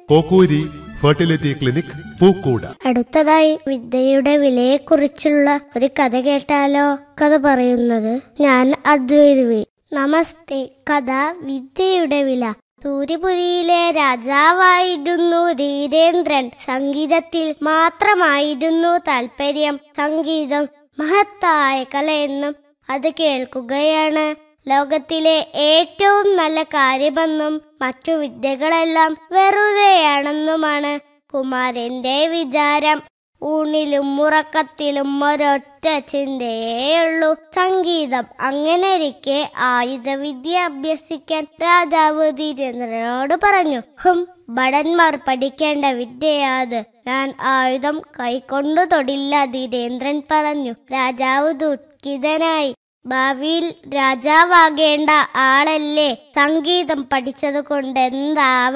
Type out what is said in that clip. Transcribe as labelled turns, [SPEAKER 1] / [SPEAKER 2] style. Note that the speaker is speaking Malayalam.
[SPEAKER 1] കോക്കൂരി ഫെർട്ടിലിറ്റി ക്ലിനിക് പൂക്കൂട
[SPEAKER 2] അടുത്തതായി വിദ്യയുടെ വിലയെക്കുറിച്ചുള്ള ഒരു കഥ കേട്ടാലോ കഥ പറയുന്നത് ഞാൻ അദ്വൈതവി നമസ്തേ കഥ വിദ്യയുടെ വില സൂര്യപുരിയിലെ രാജാവായിരുന്നു ധീരേന്ദ്രൻ സംഗീതത്തിൽ മാത്രമായിരുന്നു താല്പര്യം സംഗീതം മഹത്തായ കലയെന്നും അത് കേൾക്കുകയാണ് ലോകത്തിലെ ഏറ്റവും നല്ല കാര്യമെന്നും മറ്റു വിദ്യകളെല്ലാം വെറുതെയാണെന്നുമാണ് കുമാരന്റെ വിചാരം ഊണിലും ഉറക്കത്തിലും ഒരൊറ്റ ചിന്തയേയുള്ളൂ സംഗീതം അങ്ങനെ ഇരിക്കെ ആയുധവിദ്യ അഭ്യസിക്കാൻ രാജാവ് ധീരേന്ദ്രനോട് പറഞ്ഞു ഹും ഭടന്മാർ പഠിക്കേണ്ട വിദ്യയാത് ഞാൻ ആയുധം കൈക്കൊണ്ടു തൊടില്ല ധീരേന്ദ്രൻ പറഞ്ഞു രാജാവ് ദുഃഖിതനായി ഭാവിയിൽ രാജാവാകേണ്ട ആളല്ലേ സംഗീതം പഠിച്ചത് കൊണ്ട് എന്താവാം